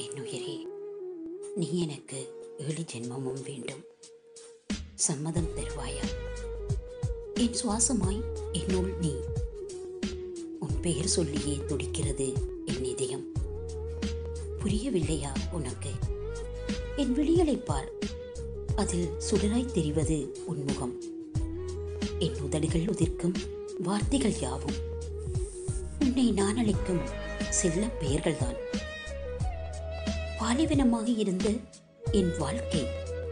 என் உயிரே நீ எனக்கு ஏழு ஜென்மமும் வேண்டும் சம்மதம் தருவாயா என் சுவாசமாய் என்னுள் நீ உன் பெயர் சொல்லியே துடிக்கிறது என் இதயம் புரியவில்லையா உனக்கு என் விழிகளை பார் அதில் சுடராய் தெரிவது உன் முகம் என் உதடுகள் உதிர்க்கும் வார்த்தைகள் யாவும் உன்னை நான் அழைக்கும் செல்ல பெயர்கள்தான் பாலைவனமாக இருந்த என் வாழ்க்கை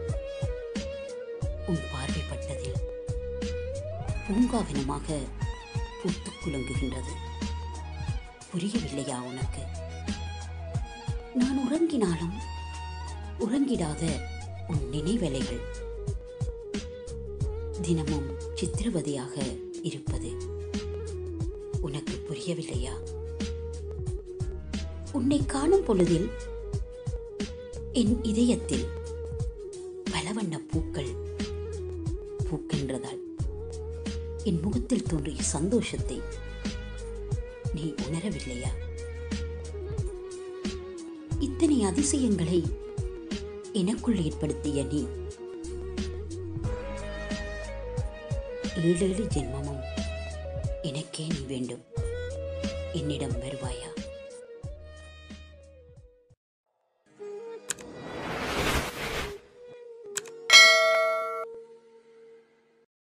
உன் பார்வைப்பட்டதில் பூங்காவனமாக பூத்து குலுங்குகின்றது புரியவில்லையா உனக்கு நான் உறங்கினாலும் உறங்கிடாத உன் நினைவலைகள் தினமும் சித்திரவதையாக இருப்பது உனக்கு புரியவில்லையா உன்னை காணும் பொழுதில் என் இதயத்தில் பலவண்ண பூக்கள் பூக்கின்றதால் என் முகத்தில் தோன்றிய சந்தோஷத்தை நீ உணரவில்லையா இத்தனை அதிசயங்களை எனக்குள் ஏற்படுத்திய நீ ஏழேழு ஜென்மமும் எனக்கே நீ வேண்டும் என்னிடம் வருவாயா